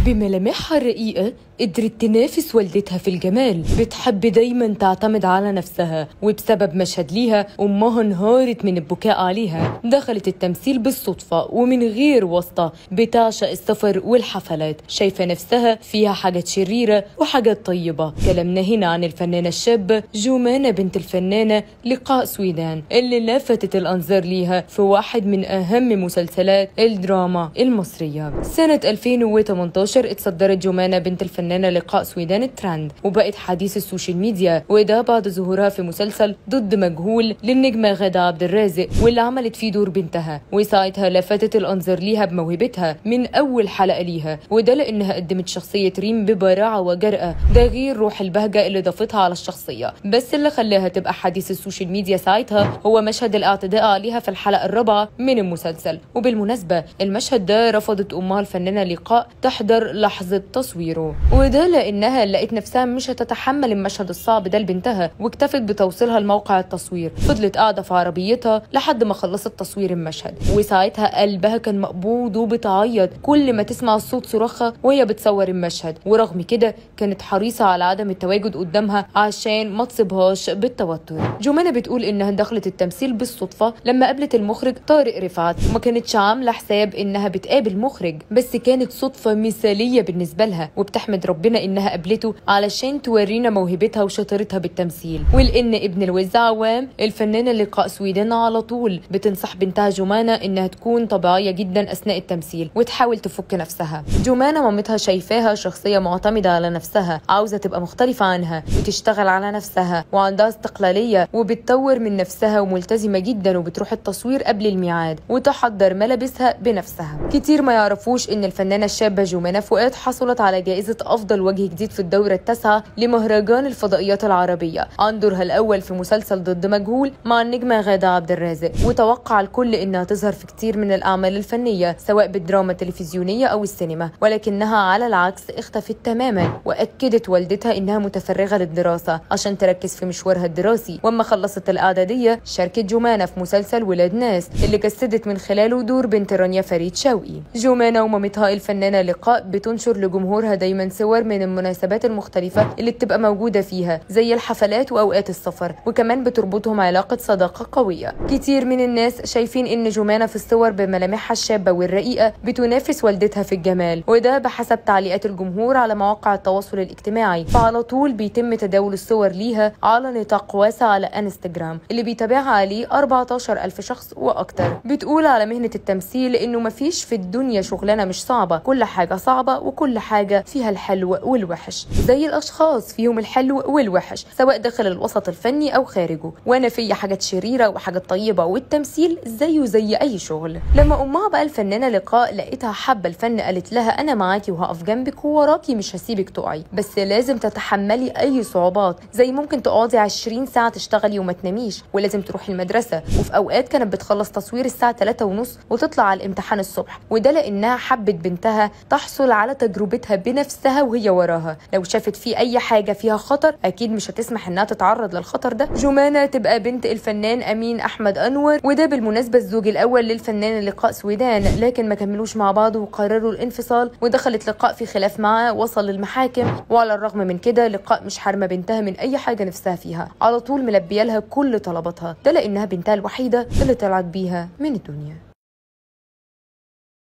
بملامحها الرقيقة قدرت تنافس والدتها في الجمال بتحب دايما تعتمد على نفسها وبسبب مشهد ليها أمها انهارت من البكاء عليها دخلت التمثيل بالصدفة ومن غير واسطة بتعشق السفر والحفلات شايفة نفسها فيها حاجات شريرة وحاجات طيبة كلامنا هنا عن الفنانة الشابة جومانا بنت الفنانة لقاء سويدان اللي لفتت الأنظار ليها في واحد من أهم مسلسلات الدراما المصرية سنة 2018 اتصدرت جومانا بنت الفنانة لقاء سويدان الترند وبقت حديث السوشيال ميديا وده بعد ظهورها في مسلسل ضد مجهول للنجمة غادة عبد الرازق واللي عملت فيه دور بنتها وساعتها لفتت الأنظار ليها بموهبتها من أول حلقة ليها وده لأنها قدمت شخصية ريم ببراعة وجرأة ده غير روح البهجة اللي ضافتها على الشخصية بس اللي خلاها تبقى حديث السوشيال ميديا ساعتها هو مشهد الاعتداء عليها في الحلقة الرابعة من المسلسل وبالمناسبة المشهد ده رفضت أمها الفنانة لقاء تحضر لحظة تصويره وده لأنها لقيت نفسها مش هتتحمل المشهد الصعب ده لبنتها واكتفت بتوصيلها لموقع التصوير فضلت قاعدة في عربيتها لحد ما خلصت تصوير المشهد وساعتها قلبها كان مقبوض وبتعيط كل ما تسمع صوت صراخها وهي بتصور المشهد ورغم كده كانت حريصة على عدم التواجد قدامها عشان ما تصيبهاش بالتوتر جمانة بتقول انها دخلت التمثيل بالصدفة لما قابلت المخرج طارق رفعت وما كانتش عاملة حساب انها بتقابل مخرج بس كانت صدفة مثالية بالنسبة لها وبتحمد ربنا انها قابلته علشان تورينا موهبتها وشطارتها بالتمثيل ولان ابن الوز عوام الفنانة لقاء سويدان على طول بتنصح بنتها جمانة انها تكون طبيعية جدا اثناء التمثيل وتحاول تفك نفسها جمانة مامتها شايفاها شخصية معتمدة على نفسها عاوزة تبقى مختلفة عنها وتشتغل على نفسها وعندها استقلالية وبتطور من نفسها وملتزمة جدا وبتروح التصوير قبل الميعاد وتحضر ملابسها بنفسها كتير ما يعرفوش ان الفنانة الشابة جمانة فؤاد حصلت على جائزة افضل وجه جديد في الدورة التاسعة لمهرجان الفضائيات العربية عن دورها الاول في مسلسل ضد مجهول مع النجمة غادة عبد الرازق وتوقع الكل انها تظهر في كتير من الاعمال الفنية سواء بالدراما التلفزيونية او السينما ولكنها على العكس اختفت تماما واكدت والدتها انها متفرغة للدراسة عشان تركز في مشوارها الدراسي واما خلصت الاعدادية شاركت جمانة في مسلسل ولاد ناس اللي جسدت من خلاله دور بنت رانيا فريد شوقي جمانة ومامتها الفنانة لقاء بتنشر لجمهورها دايما صور من المناسبات المختلفة اللي بتبقى موجودة فيها زي الحفلات واوقات السفر وكمان بتربطهم علاقة صداقة قوية كتير من الناس شايفين ان جمانة في الصور بملامحها الشابة والرقيقة بتنافس والدتها في الجمال وده بحسب تعليقات الجمهور على مواقع التواصل الاجتماعي فعلى طول بيتم تداول الصور ليها على نطاق واسع على انستجرام اللي بيتابعها عليه 14 ألف شخص وأكتر بتقول على مهنة التمثيل إنه مفيش في الدنيا شغلانة مش صعبة كل حاجة صعبة وكل حاجة فيها الحلو والوحش زي الأشخاص فيهم الحلو والوحش سواء داخل الوسط الفني أو خارجه وأنا في حاجات شريرة وحاجات طيبة والتمثيل زيه زي أي شغل لما أمها بقى الفنانة لقاء لقيتها حابة الفن قالت لها أنا معاكي وهقف جنبك ووراكي مش هسيبك تقعي بس لازم تتحملي أي صعوبات زي ممكن تقعدي 20 ساعة تشتغلي وما تناميش ولازم تروحي المدرسة وفي أوقات كانت بتخلص تصوير الساعة 3 ونص وتطلع على الامتحان الصبح وده لأنها حبت بنتها تحصل على تجربتها بنفسها وهي وراها لو شافت في أي حاجة فيها خطر أكيد مش هتسمح إنها تتعرض للخطر ده جمانة تبقى بنت الفنان أمين أحمد أنور وده بالمناسبة الزوج الأول للفنان لقاء سويدان لكن ما كملوش مع بعض وقرروا الانفصال ودخلت لقاء في خلاف معاه وصل للمحاكم وعلى الرغم من كده لقاء مش حارمة بنتها من أي حاجة نفسها فيها على طول ملبية لها كل طلباتها ده لأنها بنتها الوحيدة اللي طلعت بيها من الدنيا